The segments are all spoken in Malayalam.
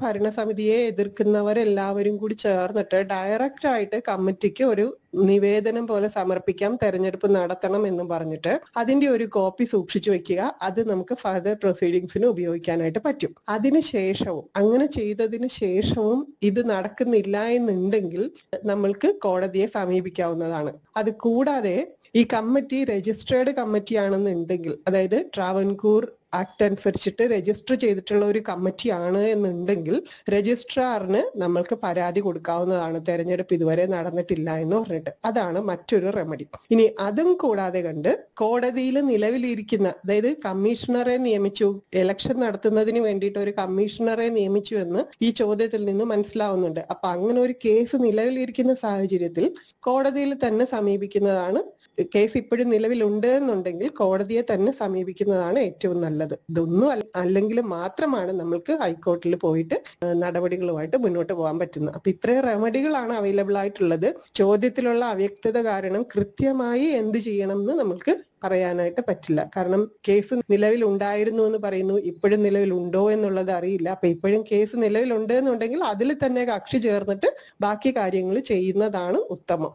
ഭരണസമിതിയെ എതിർക്കുന്നവരെല്ലാവരും കൂടി ചേർന്നിട്ട് ഡയറക്റ്റ് ആയിട്ട് കമ്മിറ്റിക്ക് ഒരു നിവേദനം പോലെ സമർപ്പിക്കാം തെരഞ്ഞെടുപ്പ് നടത്തണം എന്ന് പറഞ്ഞിട്ട് അതിന്റെ ഒരു കോപ്പി സൂക്ഷിച്ചു വെക്കുക അത് നമുക്ക് ഫർദർ പ്രൊസീഡിങ്സിന് ഉപയോഗിക്കാനായിട്ട് പറ്റും അതിനുശേഷവും അങ്ങനെ ചെയ്തതിന് ശേഷവും ഇത് നടക്കുന്നില്ല എന്നുണ്ടെങ്കിൽ നമ്മൾക്ക് കോടതിയെ സമീപിക്കാവുന്നതാണ് അത് കൂടാതെ ഈ കമ്മിറ്റി രജിസ്ട്രേർഡ് കമ്മിറ്റി ആണെന്നുണ്ടെങ്കിൽ അതായത് ട്രാവൻകൂർ ആക്ട് അനുസരിച്ചിട്ട് രജിസ്റ്റർ ചെയ്തിട്ടുള്ള ഒരു കമ്മിറ്റി ആണ് എന്നുണ്ടെങ്കിൽ രജിസ്ട്രാറിന് നമ്മൾക്ക് പരാതി കൊടുക്കാവുന്നതാണ് തെരഞ്ഞെടുപ്പ് ഇതുവരെ നടന്നിട്ടില്ല എന്ന് പറഞ്ഞിട്ട് അതാണ് മറ്റൊരു റെമഡി ഇനി അതും കൂടാതെ കണ്ട് കോടതിയിൽ നിലവിലിരിക്കുന്ന അതായത് കമ്മീഷണറെ നിയമിച്ചു ഇലക്ഷൻ നടത്തുന്നതിന് വേണ്ടിയിട്ട് ഒരു കമ്മീഷണറെ നിയമിച്ചു എന്ന് ഈ ചോദ്യത്തിൽ നിന്ന് മനസ്സിലാവുന്നുണ്ട് അപ്പൊ അങ്ങനെ ഒരു കേസ് നിലവിലിരിക്കുന്ന സാഹചര്യത്തിൽ കോടതിയിൽ തന്നെ സമീപിക്കുന്നതാണ് കേസ് ഇപ്പോഴും നിലവിലുണ്ട് എന്നുണ്ടെങ്കിൽ കോടതിയെ തന്നെ സമീപിക്കുന്നതാണ് ഏറ്റവും നല്ലത് ഇതൊന്നും അല്ല- അല്ലെങ്കിൽ മാത്രമാണ് നമ്മൾക്ക് ഹൈക്കോർട്ടിൽ പോയിട്ട് ആ, നടപടികളുമായിട്ട് മുന്നോട്ട് പോകാൻ പറ്റുന്നത് അപ്പൊ ഇത്രയും റെമഡികളാണ് അവൈലബിൾ ആയിട്ടുള്ളത് ചോദ്യത്തിലുള്ള അവ്യക്തത കാരണം കൃത്യമായി എന്ത് ചെയ്യണം എന്ന് നമുക്ക് പറയാനായിട്ട് പറ്റില്ല കാരണം കേസ് നിലവിൽ ഉണ്ടായിരുന്നു എന്ന് പറയുന്നു ഇപ്പോഴും നിലവിലുണ്ടോ എന്നുള്ളത് അറിയില്ല അപ്പൊ ഇപ്പോഴും കേസ് നിലവിലുണ്ട് എന്നുണ്ടെങ്കിൽ അതിൽ തന്നെ കക്ഷി ചേർന്നിട്ട് ബാക്കി കാര്യങ്ങൾ ചെയ്യുന്നതാണ് ഉത്തമം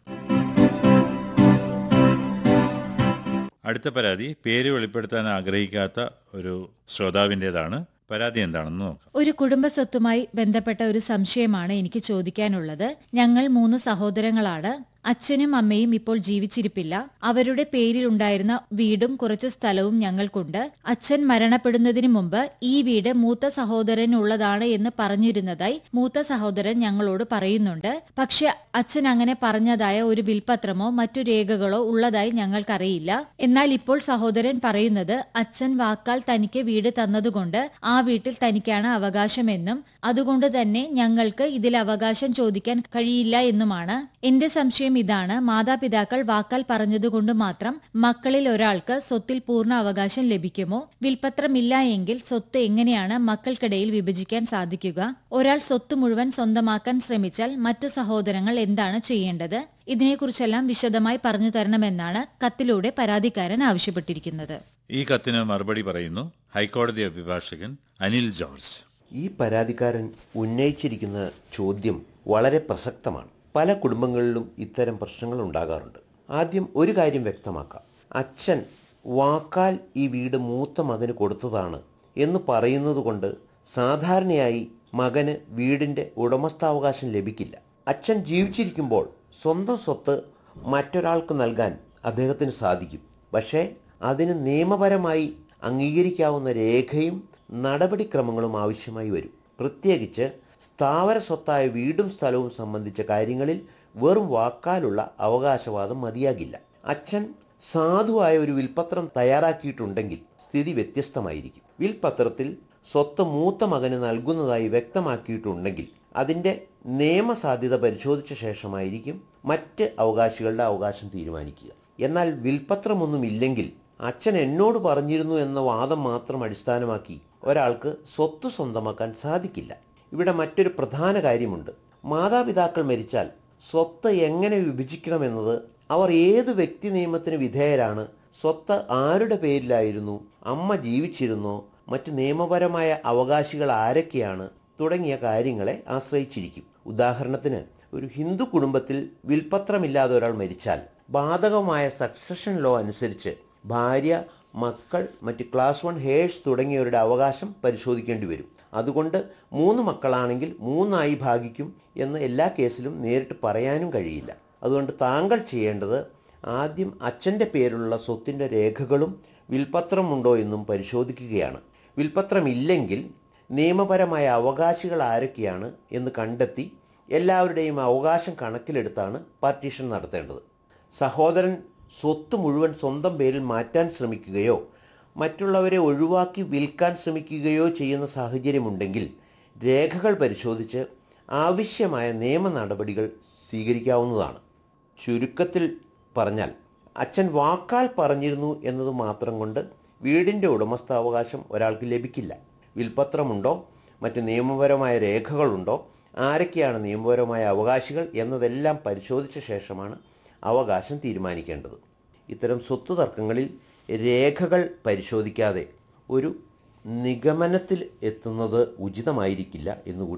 അടുത്ത പരാതി പേര് വെളിപ്പെടുത്താൻ ആഗ്രഹിക്കാത്ത ഒരു ശ്രോതാവിൻ്റെതാണ് പരാതി എന്താണെന്ന് നോക്കാം ഒരു കുടുംബ സ്വത്തുമായി ബന്ധപ്പെട്ട ഒരു സംശയമാണ് എനിക്ക് ചോദിക്കാനുള്ളത് ഞങ്ങൾ മൂന്ന് സഹോദരങ്ങളാണ് അച്ഛനും അമ്മയും ഇപ്പോൾ ജീവിച്ചിരിപ്പില്ല അവരുടെ പേരിലുണ്ടായിരുന്ന വീടും കുറച്ചു സ്ഥലവും ഞങ്ങൾക്കുണ്ട് അച്ഛൻ മരണപ്പെടുന്നതിന് മുമ്പ് ഈ വീട് മൂത്ത സഹോദരനുള്ളതാണ് എന്ന് പറഞ്ഞിരുന്നതായി മൂത്ത സഹോദരൻ ഞങ്ങളോട് പറയുന്നുണ്ട് പക്ഷെ അച്ഛൻ അങ്ങനെ പറഞ്ഞതായ ഒരു ബിൽപത്രമോ മറ്റു രേഖകളോ ഉള്ളതായി ഞങ്ങൾക്കറിയില്ല എന്നാൽ ഇപ്പോൾ സഹോദരൻ പറയുന്നത് അച്ഛൻ വാക്കാൽ തനിക്ക് വീട് തന്നതുകൊണ്ട് ആ വീട്ടിൽ തനിക്കാണ് അവകാശമെന്നും അതുകൊണ്ട് തന്നെ ഞങ്ങൾക്ക് ഇതിൽ അവകാശം ചോദിക്കാൻ കഴിയില്ല എന്നുമാണ് എന്റെ സംശയം ഇതാണ് മാതാപിതാക്കൾ വാക്കാൽ പറഞ്ഞതുകൊണ്ട് മാത്രം മക്കളിൽ ഒരാൾക്ക് സ്വത്തിൽ പൂർണ്ണ അവകാശം ലഭിക്കുമോ വിൽപത്രമില്ല എങ്കിൽ സ്വത്ത് എങ്ങനെയാണ് മക്കൾക്കിടയിൽ വിഭജിക്കാൻ സാധിക്കുക ഒരാൾ സ്വത്ത് മുഴുവൻ സ്വന്തമാക്കാൻ ശ്രമിച്ചാൽ മറ്റു സഹോദരങ്ങൾ എന്താണ് ചെയ്യേണ്ടത് ഇതിനെക്കുറിച്ചെല്ലാം വിശദമായി പറഞ്ഞു തരണമെന്നാണ് കത്തിലൂടെ പരാതിക്കാരൻ ആവശ്യപ്പെട്ടിരിക്കുന്നത് ഈ കത്തിന് മറുപടി പറയുന്നു ഹൈക്കോടതി അഭിഭാഷകൻ അനിൽ ജോർജ് ഈ പരാതിക്കാരൻ ഉന്നയിച്ചിരിക്കുന്ന ചോദ്യം വളരെ പ്രസക്തമാണ് പല കുടുംബങ്ങളിലും ഇത്തരം പ്രശ്നങ്ങൾ ഉണ്ടാകാറുണ്ട് ആദ്യം ഒരു കാര്യം വ്യക്തമാക്കാം അച്ഛൻ വാക്കാൽ ഈ വീട് മൂത്ത മകന് കൊടുത്തതാണ് എന്ന് പറയുന്നത് കൊണ്ട് സാധാരണയായി മകന് വീടിൻ്റെ ഉടമസ്ഥാവകാശം ലഭിക്കില്ല അച്ഛൻ ജീവിച്ചിരിക്കുമ്പോൾ സ്വന്തം സ്വത്ത് മറ്റൊരാൾക്ക് നൽകാൻ അദ്ദേഹത്തിന് സാധിക്കും പക്ഷേ അതിന് നിയമപരമായി അംഗീകരിക്കാവുന്ന രേഖയും നടപടിക്രമങ്ങളും ആവശ്യമായി വരും പ്രത്യേകിച്ച് സ്ഥാവര സ്വത്തായ വീടും സ്ഥലവും സംബന്ധിച്ച കാര്യങ്ങളിൽ വെറും വാക്കാലുള്ള അവകാശവാദം മതിയാകില്ല അച്ഛൻ സാധുവായ ഒരു വിൽപത്രം തയ്യാറാക്കിയിട്ടുണ്ടെങ്കിൽ സ്ഥിതി വ്യത്യസ്തമായിരിക്കും വിൽപത്രത്തിൽ സ്വത്ത് മൂത്ത മകന് നൽകുന്നതായി വ്യക്തമാക്കിയിട്ടുണ്ടെങ്കിൽ അതിൻ്റെ നിയമസാധ്യത പരിശോധിച്ച ശേഷമായിരിക്കും മറ്റ് അവകാശികളുടെ അവകാശം തീരുമാനിക്കുക എന്നാൽ വിൽപത്രമൊന്നുമില്ലെങ്കിൽ അച്ഛൻ എന്നോട് പറഞ്ഞിരുന്നു എന്ന വാദം മാത്രം അടിസ്ഥാനമാക്കി ഒരാൾക്ക് സ്വത്ത് സ്വന്തമാക്കാൻ സാധിക്കില്ല ഇവിടെ മറ്റൊരു പ്രധാന കാര്യമുണ്ട് മാതാപിതാക്കൾ മരിച്ചാൽ സ്വത്ത് എങ്ങനെ വിഭജിക്കണമെന്നത് അവർ ഏത് വ്യക്തി നിയമത്തിന് വിധേയരാണ് സ്വത്ത് ആരുടെ പേരിലായിരുന്നു അമ്മ ജീവിച്ചിരുന്നോ മറ്റ് നിയമപരമായ അവകാശികൾ ആരൊക്കെയാണ് തുടങ്ങിയ കാര്യങ്ങളെ ആശ്രയിച്ചിരിക്കും ഉദാഹരണത്തിന് ഒരു ഹിന്ദു കുടുംബത്തിൽ വിൽപത്രമില്ലാതെ ഒരാൾ മരിച്ചാൽ ബാധകമായ സക്സഷൻ ലോ അനുസരിച്ച് ഭാര്യ മക്കൾ മറ്റ് ക്ലാസ് വൺ ഹേഴ്സ് തുടങ്ങിയവരുടെ അവകാശം പരിശോധിക്കേണ്ടി വരും അതുകൊണ്ട് മൂന്ന് മക്കളാണെങ്കിൽ മൂന്നായി ഭാഗിക്കും എന്ന് എല്ലാ കേസിലും നേരിട്ട് പറയാനും കഴിയില്ല അതുകൊണ്ട് താങ്കൾ ചെയ്യേണ്ടത് ആദ്യം അച്ഛൻ്റെ പേരിലുള്ള സ്വത്തിൻ്റെ രേഖകളും വിൽപത്രമുണ്ടോ എന്നും പരിശോധിക്കുകയാണ് വിൽപത്രമില്ലെങ്കിൽ നിയമപരമായ അവകാശികൾ ആരൊക്കെയാണ് എന്ന് കണ്ടെത്തി എല്ലാവരുടെയും അവകാശം കണക്കിലെടുത്താണ് പാർട്ടീഷൻ നടത്തേണ്ടത് സഹോദരൻ സ്വത്ത് മുഴുവൻ സ്വന്തം പേരിൽ മാറ്റാൻ ശ്രമിക്കുകയോ മറ്റുള്ളവരെ ഒഴിവാക്കി വിൽക്കാൻ ശ്രമിക്കുകയോ ചെയ്യുന്ന സാഹചര്യമുണ്ടെങ്കിൽ രേഖകൾ പരിശോധിച്ച് ആവശ്യമായ നിയമ നടപടികൾ സ്വീകരിക്കാവുന്നതാണ് ചുരുക്കത്തിൽ പറഞ്ഞാൽ അച്ഛൻ വാക്കാൽ പറഞ്ഞിരുന്നു എന്നത് മാത്രം കൊണ്ട് വീടിൻ്റെ ഉടമസ്ഥാവകാശം ഒരാൾക്ക് ലഭിക്കില്ല വിൽപത്രമുണ്ടോ മറ്റ് നിയമപരമായ രേഖകളുണ്ടോ ആരൊക്കെയാണ് നിയമപരമായ അവകാശികൾ എന്നതെല്ലാം പരിശോധിച്ച ശേഷമാണ് അവകാശം തീരുമാനിക്കേണ്ടത് ഇത്തരം സ്വത്ത് തർക്കങ്ങളിൽ രേഖകൾ പരിശോധിക്കാതെ ഒരു നിഗമനത്തിൽ എത്തുന്നത് ഉചിതമായിരിക്കില്ല എന്നുകൂടി